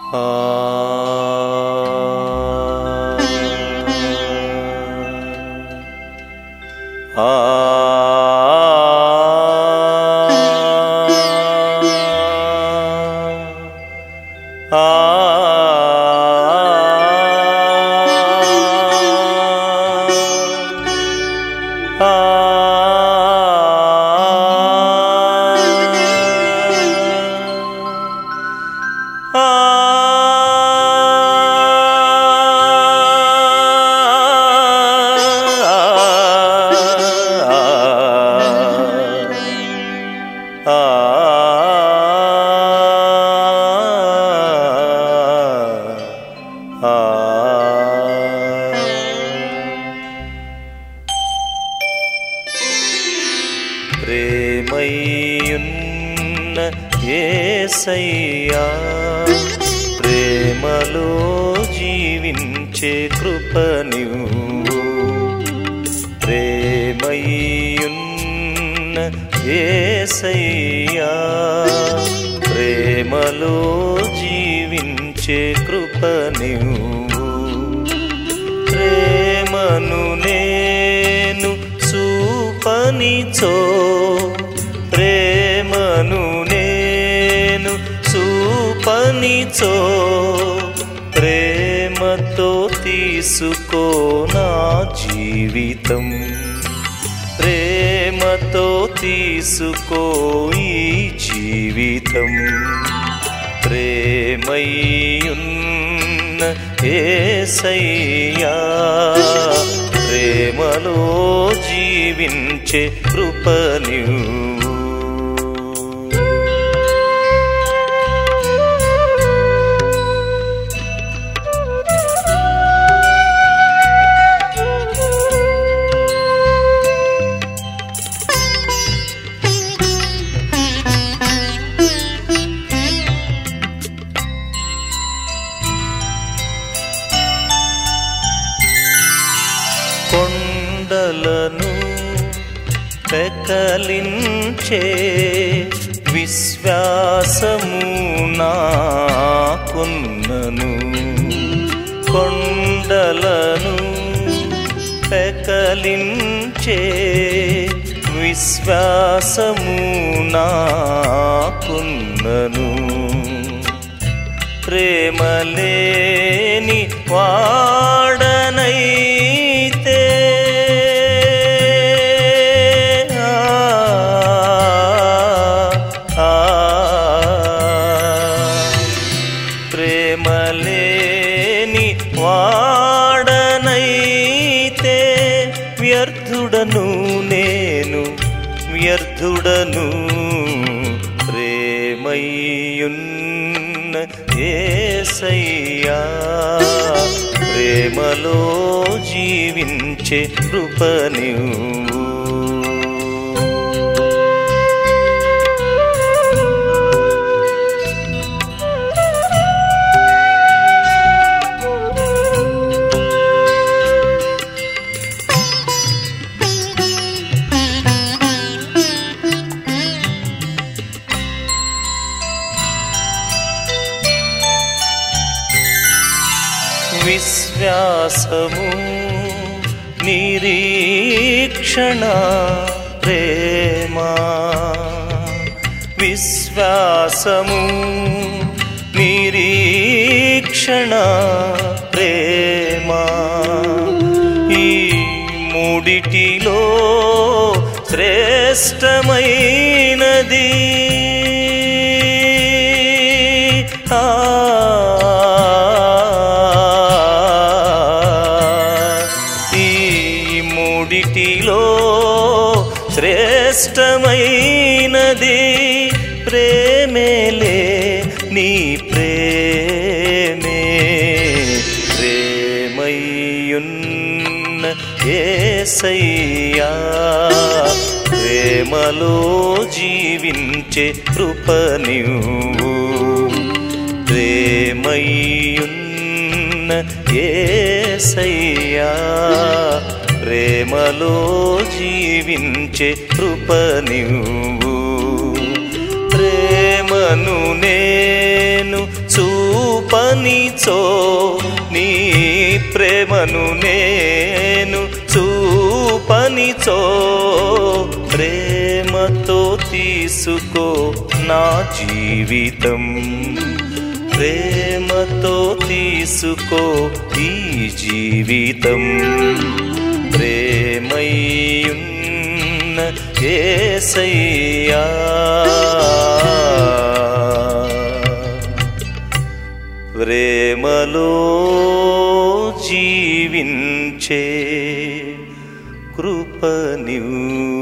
ప్రేమయ్యున్న ఏసయ్యా ప్రేమలో జీవించే కృపనివ్వు ప్రేమయ్యున్న ఏసయ్యా ప్రేమలో జీవించే కృపనివ్వు ప్రేమను నేను చూపనిచో ప్రేమను నేను చూపనిచో ప్రేమతో తీసుకో నా జీవితం ప్రేమతో తీసుకో ఈ జీవితం ప్రేమయ్యున్న ఏసయ్యా ప్రేమలో జీవించే కృపనివ్వు కొండలను పెకలించే విశ్వాసము నాకున్నను కొండలను పెకలించే విశ్వాసము నాకున్నను ప్రేమలేని వాడనైతే ఆ, ఆ, ప్రేమలేని వాడనైతే వ్యర్థుడను నేను వ్యర్థుడను ప్రేమయ్యున్న ఏసయ్యా ప్రేమలో జీవించే కృపనివ్వు విశ్వాసము నిరీక్షణ ప్రేమా విశ్వాసము నిరీక్షణ ప్రేమా ఈ మూడిటిలో శ్రేష్టమైనది ఆ ఈ మూడిటిలో శ్రేష్టమైనది ప్రేమేలే నీ ప్రేమే ప్రేమయ్యున్న ఏసయ్యా ప్రేమలో జీవించే కృపనివ్వు ప్రేమయ్యున్న ఏసయ్యా ప్రేమలో జీవించే కృపనివ్వు ప్రేమను నేను చూప చూపనిచో నీ ప్రేమను నేను చూపనిచో ప్రేమతో తీసుకో నా జీవితం ప్రేమతో తీసుకో ఈ జీవితం ప్రేమయ్యున్న ఏసయ్యా ప్రేమలో జీవించే కృపనివ్వు